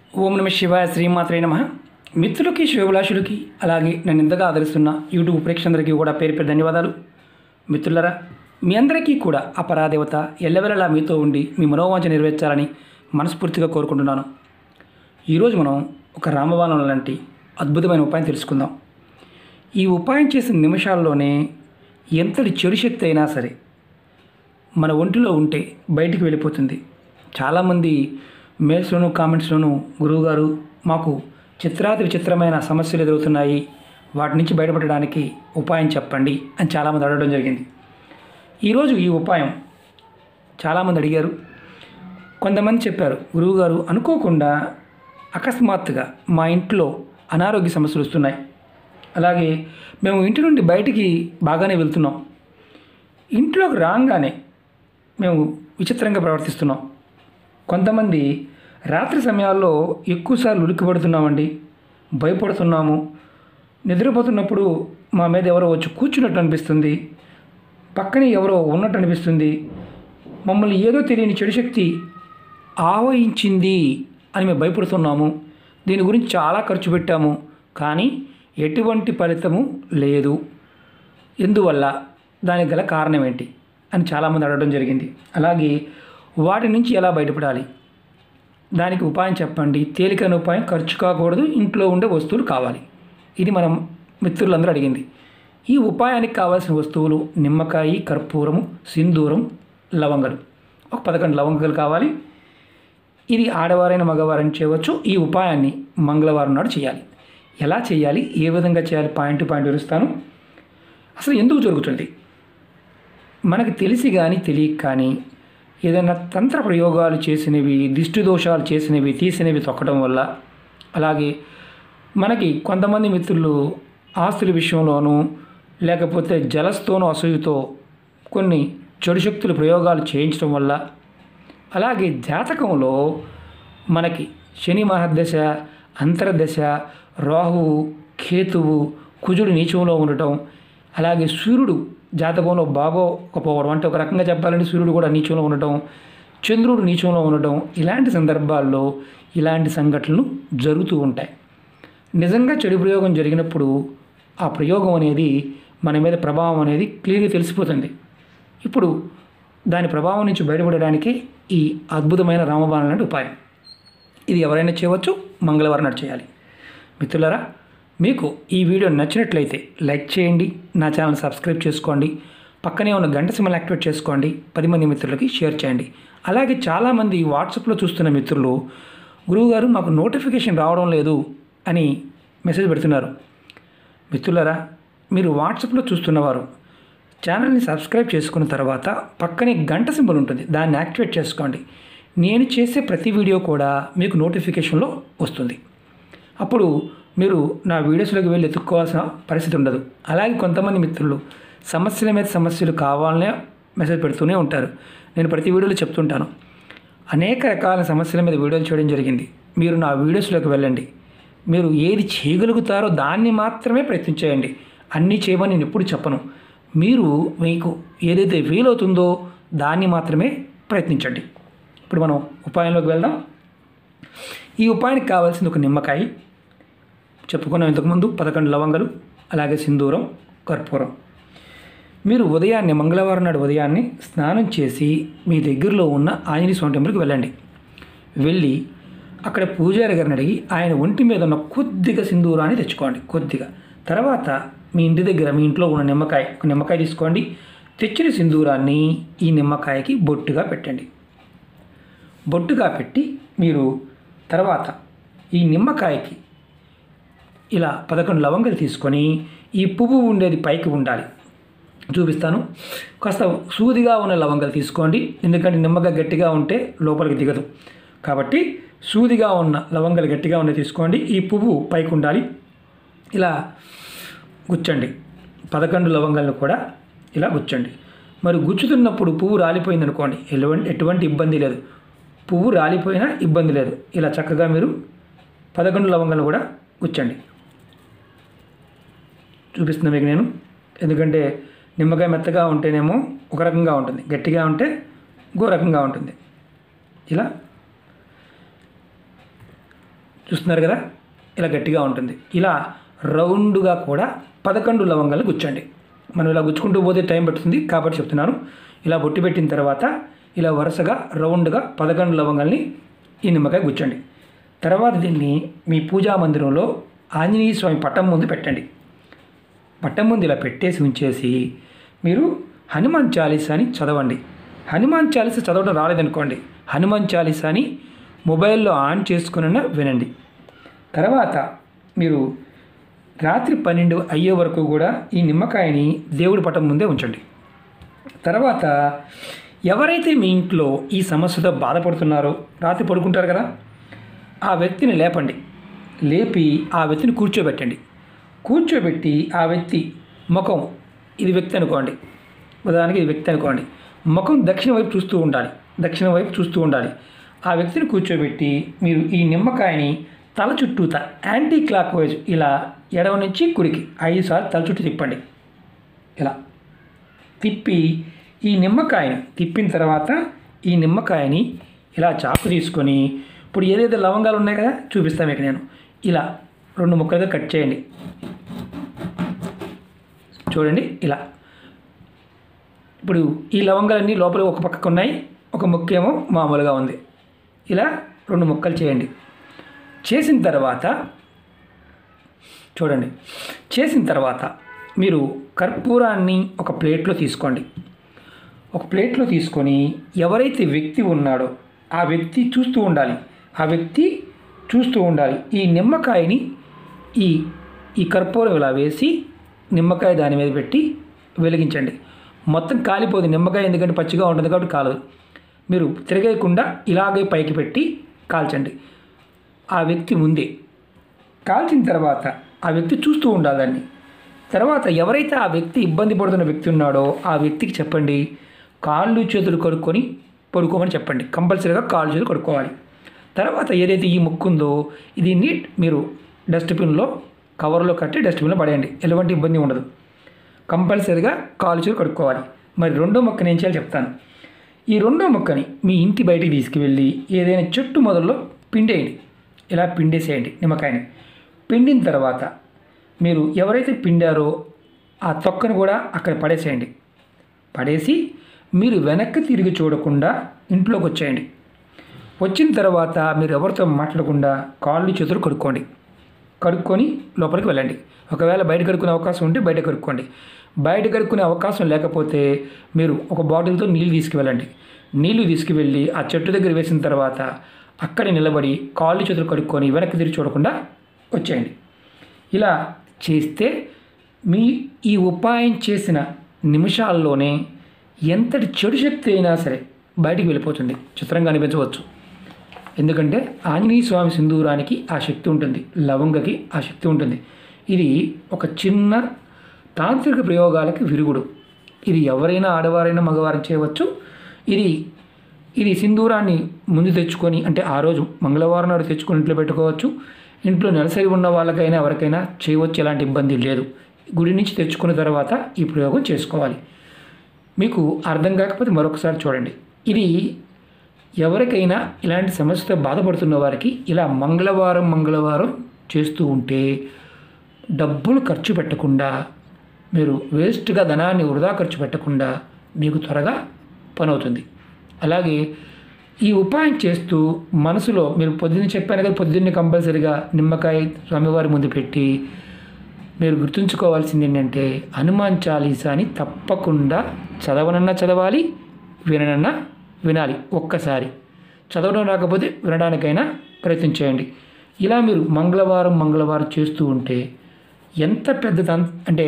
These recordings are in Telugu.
ఓం నమ శివాయ శ్రీమాత్రే నమ మిత్రులకి శివభిలాషులకి అలాగే నన్ను ఇంతగా ఆదరిస్తున్న యూట్యూబ్ ప్రేక్షకులందరికీ కూడా పేరు పేరు ధన్యవాదాలు మిత్రులరా మీ అందరికీ కూడా ఆ పరాదేవత ఎల్లవెల్లలా మీతో ఉండి మీ మనోవాంఛ నెరవేర్చాలని మనస్ఫూర్తిగా కోరుకుంటున్నాను ఈరోజు మనం ఒక రామబాణం లాంటి అద్భుతమైన ఉపాయం తెలుసుకుందాం ఈ ఉపాయం చేసిన నిమిషాల్లోనే ఎంతటి చెడు శక్తి అయినా సరే మన ఒంటిలో ఉంటే బయటికి వెళ్ళిపోతుంది చాలామంది మెయిల్స్లోను కామెంట్స్లోను గురువుగారు మాకు చిత్రాతి విచిత్రమైన సమస్యలు ఎదురవుతున్నాయి వాటి నుంచి బయటపడడానికి ఉపాయం చెప్పండి అని చాలామంది అడగడం జరిగింది ఈరోజు ఈ ఉపాయం చాలామంది అడిగారు కొంతమంది చెప్పారు గురువుగారు అనుకోకుండా అకస్మాత్తుగా మా ఇంట్లో అనారోగ్య సమస్యలు వస్తున్నాయి అలాగే మేము ఇంటి నుండి బయటికి బాగానే వెళ్తున్నాం ఇంట్లోకి రాగానే మేము విచిత్రంగా ప్రవర్తిస్తున్నాం కొంతమంది రాత్రి సమయాల్లో ఎక్కువసార్లు ఉలిక్కిపడుతున్నామండి భయపడుతున్నాము నిద్రపోతున్నప్పుడు మా మీద ఎవరో వచ్చి కూర్చున్నట్టు అనిపిస్తుంది పక్కనే ఎవరో ఉన్నట్టు అనిపిస్తుంది మమ్మల్ని ఏదో తెలియని చెడు శక్తి ఆవహించింది అని మేము భయపడుతున్నాము దీని గురించి చాలా ఖర్చు పెట్టాము కానీ ఎటువంటి ఫలితము లేదు ఎందువల్ల దానికి గల కారణం ఏంటి అని చాలామంది అడగడం జరిగింది అలాగే వాటి నుంచి ఎలా బయటపడాలి దానికి ఉపాయం చెప్పండి తేలికైన ఉపాయం ఖర్చు కాకూడదు ఇంట్లో ఉండే వస్తువులు కావాలి ఇది మనం మిత్రులందరూ అడిగింది ఈ ఉపాయానికి కావాల్సిన వస్తువులు నిమ్మకాయ కర్పూరము సింధూరం లవంగలు ఒక పదకొండు లవంగలు కావాలి ఇది ఆడవారైన మగవారైన చేయవచ్చు ఈ ఉపాయాన్ని మంగళవారం నాడు చేయాలి ఎలా చేయాలి ఏ విధంగా చేయాలి పాయింట్ టు పాయింట్ వివరిస్తాను అసలు ఎందుకు జరుగుతుంది మనకు తెలిసి కానీ తెలియక కానీ ఏదైనా తంత్ర ప్రయోగాలు చేసినవి దిష్టి దోషాలు చేసినవి తీసినవి తొక్కడం వల్ల అలాగే మనకి కొంతమంది మిత్రులు ఆస్తుల విషయంలోనూ లేకపోతే జలస్తోనూ అసూయతో కొన్ని చెడు శక్తుల ప్రయోగాలు చేయించడం వల్ల అలాగే జాతకంలో మనకి శని మహర్దశ అంతర్దశ రాహువు కేతువు కుజుడు నీచంలో ఉండటం అలాగే సూర్యుడు జాతకంలో బాగోకపోవడం అంటే ఒక రకంగా చెప్పాలంటే సూర్యుడు కూడా నీచంలో ఉండటం చంద్రుడు నీచంలో ఉండటం ఇలాంటి సందర్భాల్లో ఇలాంటి సంఘటనలు జరుగుతూ ఉంటాయి నిజంగా చెడు ప్రయోగం జరిగినప్పుడు ఆ ప్రయోగం అనేది మన మీద ప్రభావం అనేది క్లియర్గా తెలిసిపోతుంది ఇప్పుడు దాని ప్రభావం నుంచి బయటపడడానికి ఈ అద్భుతమైన రామబాణం లాంటి ఉపాయం ఇది ఎవరైనా చేయవచ్చు మంగళవారం నాడు చేయాలి మిత్రులారా మీకు ఈ వీడియో నచ్చినట్లయితే లైక్ చేయండి నా ఛానల్ సబ్స్క్రైబ్ చేసుకోండి పక్కనే ఉన్న గంట సింబల్ యాక్టివేట్ చేసుకోండి పది మంది మిత్రులకి షేర్ చేయండి అలాగే చాలామంది వాట్సాప్లో చూస్తున్న మిత్రులు గురువుగారు మాకు నోటిఫికేషన్ రావడం లేదు అని మెసేజ్ పెడుతున్నారు మిత్రులారా మీరు వాట్సాప్లో చూస్తున్నవారు ఛానల్ని సబ్స్క్రైబ్ చేసుకున్న తర్వాత పక్కనే గంట సింబల్ ఉంటుంది దాన్ని యాక్టివేట్ చేసుకోండి నేను చేసే ప్రతి వీడియో కూడా మీకు నోటిఫికేషన్లో వస్తుంది అప్పుడు మీరు నా వీడియోస్లోకి వెళ్ళి ఎత్తుక్కోవాల్సిన పరిస్థితి ఉండదు అలాగే కొంతమంది మిత్రులు సమస్యల మీద సమస్యలు కావాలనే మెసేజ్ పెడుతూనే ఉంటారు నేను ప్రతి వీడియోలో చెప్తుంటాను అనేక రకాల సమస్యల మీద వీడియోలు చేయడం జరిగింది మీరు నా వీడియోస్లోకి వెళ్ళండి మీరు ఏది చేయగలుగుతారో దాన్ని మాత్రమే ప్రయత్నించేయండి అన్నీ చేయమని నేను ఎప్పుడు చెప్పను మీరు మీకు ఏదైతే వీలవుతుందో దాన్ని మాత్రమే ప్రయత్నించండి ఇప్పుడు మనం ఉపాయంలోకి వెళ్దాం ఈ ఉపాయానికి కావాల్సింది ఒక నిమ్మకాయ చెప్పుకున్నాం ఇంతకుముందు పదకొండు లవంగలు అలాగే సింధూరం కర్పూరం మీరు ఉదయాన్నే మంగళవారం నాడు ఉదయాన్నే స్నానం చేసి మీ దగ్గరలో ఉన్న ఆంజనేయ స్వామి టెంపుల్కి వెళ్ళండి వెళ్ళి అక్కడ పూజారి గారిని అడిగి ఆయన ఒంటి మీద ఉన్న కొద్దిగా సింధూరాన్ని తెచ్చుకోండి కొద్దిగా తర్వాత మీ ఇంటి దగ్గర మీ ఇంట్లో ఉన్న నిమ్మకాయ ఒక నిమ్మకాయ తీసుకోండి తెచ్చిన సింధూరాన్ని ఈ నిమ్మకాయకి బొట్టుగా పెట్టండి బొట్టుగా పెట్టి మీరు తర్వాత ఈ నిమ్మకాయకి ఇలా పదకొండు లవంగలు తీసుకొని ఈ పువ్వు ఉండేది పైకి ఉండాలి చూపిస్తాను కాస్త సూదిగా ఉన్న లవంగలు తీసుకోండి ఎందుకంటే నిమ్మకాయ గట్టిగా ఉంటే లోపలికి దిగదు కాబట్టి సూదిగా ఉన్న లవంగలు గట్టిగా ఉన్నది తీసుకోండి ఈ పువ్వు పైకి ఉండాలి ఇలా గుచ్చండి పదకొండు లవంగలను కూడా ఇలా గుచ్చండి మరి గుచ్చుతున్నప్పుడు పువ్వు రాలిపోయింది అనుకోండి ఎటువంటి ఎటువంటి ఇబ్బంది లేదు పువ్వు రాలిపోయినా ఇబ్బంది లేదు ఇలా చక్కగా మీరు పదకొండు లవంగలు కూడా గుచ్చండి చూపిస్తున్నా మీకు నేను ఎందుకంటే నిమ్మకాయ మెత్తగా ఉంటేనేమో ఒక రకంగా ఉంటుంది గట్టిగా ఉంటే ఇంకో రకంగా ఉంటుంది ఇలా చూస్తున్నారు కదా ఇలా గట్టిగా ఉంటుంది ఇలా రౌండ్గా కూడా పదకొండు లవంగాలు గుచ్చండి మనం ఇలా గుచ్చుకుంటూ పోతే టైం పడుతుంది కాబట్టి చెప్తున్నాను ఇలా బొట్టు పెట్టిన తర్వాత ఇలా వరుసగా రౌండ్గా పదకొండు లవంగాల్ని ఈ నిమ్మకాయ గుచ్చండి తర్వాత దీన్ని మీ పూజా మందిరంలో ఆంజనేయ స్వామి పట్టం ముందు పెట్టండి పట్టం ముందు ఇలా పెట్టేసి ఉంచేసి మీరు హనుమాన్ చాలీసాని చదవండి హనుమాన్ చాలీసా చదవడం రాలేదనుకోండి హనుమాన్ చాలీసాని మొబైల్లో ఆన్ చేసుకున్న వినండి తర్వాత మీరు రాత్రి పన్నెండు అయ్యే వరకు కూడా ఈ నిమ్మకాయని దేవుడి పటం ముందే ఉంచండి తర్వాత ఎవరైతే మీ ఇంట్లో ఈ సమస్యతో బాధపడుతున్నారో రాత్రి పడుకుంటారు కదా ఆ వ్యక్తిని లేపండి లేపి ఆ వ్యక్తిని కూర్చోబెట్టండి కూర్చోబెట్టి ఆ వ్యక్తి ముఖం ఇది వ్యక్తి అనుకోండి ఉదాహరణకి ఇది వ్యక్తి అనుకోండి ముఖం దక్షిణ వైపు చూస్తూ ఉండాలి దక్షిణ వైపు చూస్తూ ఉండాలి ఆ వ్యక్తిని కూర్చోబెట్టి మీరు ఈ నిమ్మకాయని తల చుట్టూత యాంటీ క్లాక్ వైజ్ ఇలా ఎడవ నుంచి కుడికి ఐదు సార్లు తల చుట్టూ తిప్పండి ఇలా తిప్పి ఈ నిమ్మకాయని తిప్పిన తర్వాత ఈ నిమ్మకాయని ఇలా చాకు తీసుకొని ఇప్పుడు ఏదైతే లవంగాలు ఉన్నాయి కదా చూపిస్తాను మీకు నేను ఇలా రెండు ముక్కలుగా కట్ చేయండి చూడండి ఇలా ఇప్పుడు ఈ లవంగాలన్నీ లోపల ఒక పక్కకు ఉన్నాయి ఒక ముక్క ఏమో మామూలుగా ఉంది ఇలా రెండు ముక్కలు చేయండి చేసిన తర్వాత చూడండి చేసిన తర్వాత మీరు కర్పూరాన్ని ఒక ప్లేట్లో తీసుకోండి ఒక ప్లేట్లో తీసుకొని ఎవరైతే వ్యక్తి ఉన్నాడో ఆ వ్యక్తి చూస్తూ ఉండాలి ఆ వ్యక్తి చూస్తూ ఉండాలి ఈ నిమ్మకాయని ఈ ఈ కర్పూరం ఇలా వేసి నిమ్మకాయ దాని మీద పెట్టి వెలిగించండి మొత్తం కాలిపోదు నిమ్మకాయ ఎందుకంటే పచ్చిగా ఉంటుంది కాబట్టి కాలదు మీరు తిరగేయకుండా ఇలాగే పైకి పెట్టి కాల్చండి ఆ వ్యక్తి ముందే కాల్చిన తర్వాత ఆ వ్యక్తి చూస్తూ ఉండాలి దాన్ని తర్వాత ఎవరైతే ఆ వ్యక్తి ఇబ్బంది పడుతున్న వ్యక్తి ఉన్నాడో ఆ వ్యక్తికి చెప్పండి కాళ్ళు చేతులు కడుక్కొని పడుకోమని చెప్పండి కంపల్సరీగా కాళ్ళు చేతులు కడుక్కోవాలి తర్వాత ఏదైతే ఈ ముక్కు ఉందో ఇది నీట్ మీరు డస్ట్బిన్లో కవర్లో కట్టి డస్ట్బిన్లో పడేయండి ఎలాంటి ఇబ్బంది ఉండదు కంపల్సరీగా కాళ్ళు చేతులు కడుక్కోవాలి మరి రెండో మొక్కని ఏం చేయాలో చెప్తాను ఈ రెండో మొక్కని మీ ఇంటి బయటికి తీసుకువెళ్ళి ఏదైనా చెట్టు మొదల్లో పిండేయండి ఇలా పిండేసేయండి నిమ్మకాయని పిండిన తర్వాత మీరు ఎవరైతే పిండారో ఆ తొక్కను కూడా అక్కడ పడేసేయండి పడేసి మీరు వెనక్కి తిరిగి చూడకుండా ఇంట్లోకి వచ్చేయండి వచ్చిన తర్వాత మీరు ఎవరితో మాట్లాడకుండా కాళ్ళు చేతులు కడుక్కోండి కడుక్కొని లోపలికి వెళ్ళండి ఒకవేళ బయట కడుక్కునే అవకాశం ఉంటే బయట కడుక్కోండి బయట కడుక్కునే అవకాశం లేకపోతే మీరు ఒక బాటిల్తో నీళ్ళు తీసుకువెళ్ళండి నీళ్లు తీసుకువెళ్ళి ఆ చెట్టు దగ్గర వేసిన తర్వాత అక్కడే నిలబడి కాళ్ళు చేతులు కడుక్కొని వెనక్కి తిరిగి చూడకుండా వచ్చేయండి ఇలా చేస్తే మీ ఈ ఉపాయం చేసిన నిమిషాల్లోనే ఎంతటి చెడు శక్తి అయినా సరే బయటికి వెళ్ళిపోతుంది చిత్రంగా అనిపించవచ్చు ఎందుకంటే ఆంజనేయ స్వామి సింధూరానికి ఆ శక్తి ఉంటుంది లవంగకి ఆ శక్తి ఉంటుంది ఇది ఒక చిన్న తాంత్రిక ప్రయోగాలకి విరుగుడు ఇది ఎవరైనా ఆడవారైనా మగవారైనా చేయవచ్చు ఇది ఇది సింధూరాన్ని ముందు తెచ్చుకొని అంటే ఆ రోజు మంగళవారం నాడు తెచ్చుకొని ఇంట్లో పెట్టుకోవచ్చు ఇంట్లో నెలసరి ఉన్న వాళ్ళకైనా ఎవరికైనా చేయవచ్చు ఎలాంటి ఇబ్బంది లేదు గుడి నుంచి తెచ్చుకున్న తర్వాత ఈ ప్రయోగం చేసుకోవాలి మీకు అర్థం కాకపోతే మరొకసారి చూడండి ఇది ఎవరికైనా ఇలాంటి సమస్యతో బాధపడుతున్న వారికి ఇలా మంగళవారం మంగళవారం చేస్తూ ఉంటే డబ్బులు ఖర్చు పెట్టకుండా మీరు వేస్ట్గా ధనాన్ని వృధా ఖర్చు పెట్టకుండా మీకు త్వరగా పని అవుతుంది అలాగే ఈ ఉపాయం చేస్తూ మనసులో మీరు పొద్దున్న చెప్పాను కదా పొద్దున్నే కంపల్సరీగా నిమ్మకాయ స్వామివారి ముందు పెట్టి మీరు గుర్తుంచుకోవాల్సింది ఏంటంటే హనుమాన్ చాలీసాని తప్పకుండా చదవనన్నా చదవాలి విననన్నా వినాలి ఒక్కసారి చదవడం రాకపోతే వినడానికైనా ప్రయత్నం చేయండి ఇలా మీరు మంగళవారం మంగళవారం చేస్తూ ఉంటే ఎంత పెద్ద తం- అంటే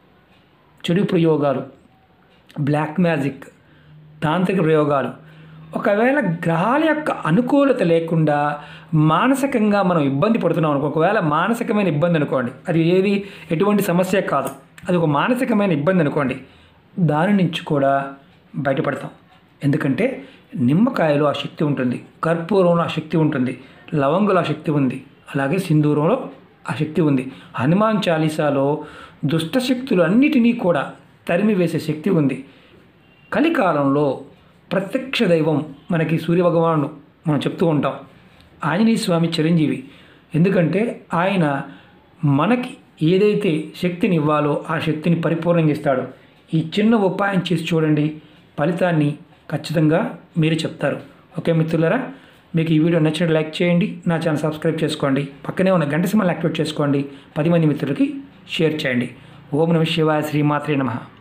చెడు ప్రయోగాలు బ్లాక్ మ్యాజిక్ తాంత్రిక ప్రయోగాలు ఒకవేళ గ్రహాల యొక్క అనుకూలత లేకుండా మానసికంగా మనం ఇబ్బంది పడుతున్నాం అనుకో ఒకవేళ మానసికమైన ఇబ్బంది అనుకోండి అది ఏది ఎటువంటి సమస్య కాదు అది ఒక మానసికమైన ఇబ్బంది అనుకోండి దాని నుంచి కూడా బయటపడతాం ఎందుకంటే నిమ్మకాయలో ఆ శక్తి ఉంటుంది కర్పూరంలో ఆ శక్తి ఉంటుంది లవంగులో ఆ శక్తి ఉంది అలాగే సింధూరంలో ఆ శక్తి ఉంది హనుమాన్ చాలీసాలో దుష్టశక్తులు అన్నిటినీ కూడా తరిమి వేసే శక్తి ఉంది కలికాలంలో ప్రత్యక్ష దైవం మనకి సూర్యభగవానుడు మనం చెప్తూ ఉంటాం ఆంజనేయ స్వామి చిరంజీవి ఎందుకంటే ఆయన మనకి ఏదైతే శక్తిని ఇవ్వాలో ఆ శక్తిని పరిపూర్ణంగా ఇస్తాడు ఈ చిన్న ఉపాయం చేసి చూడండి ఫలితాన్ని ఖచ్చితంగా మీరు చెప్తారు ఓకే మిత్రులారా మీకు ఈ వీడియో నచ్చినట్టు లైక్ చేయండి నా ఛానల్ సబ్స్క్రైబ్ చేసుకోండి పక్కనే ఉన్న గంట సింబల్ యాక్టివేట్ చేసుకోండి పది మంది మిత్రులకి షేర్ చేయండి ఓం నమ శివాయ శ్రీమాత్రే నమః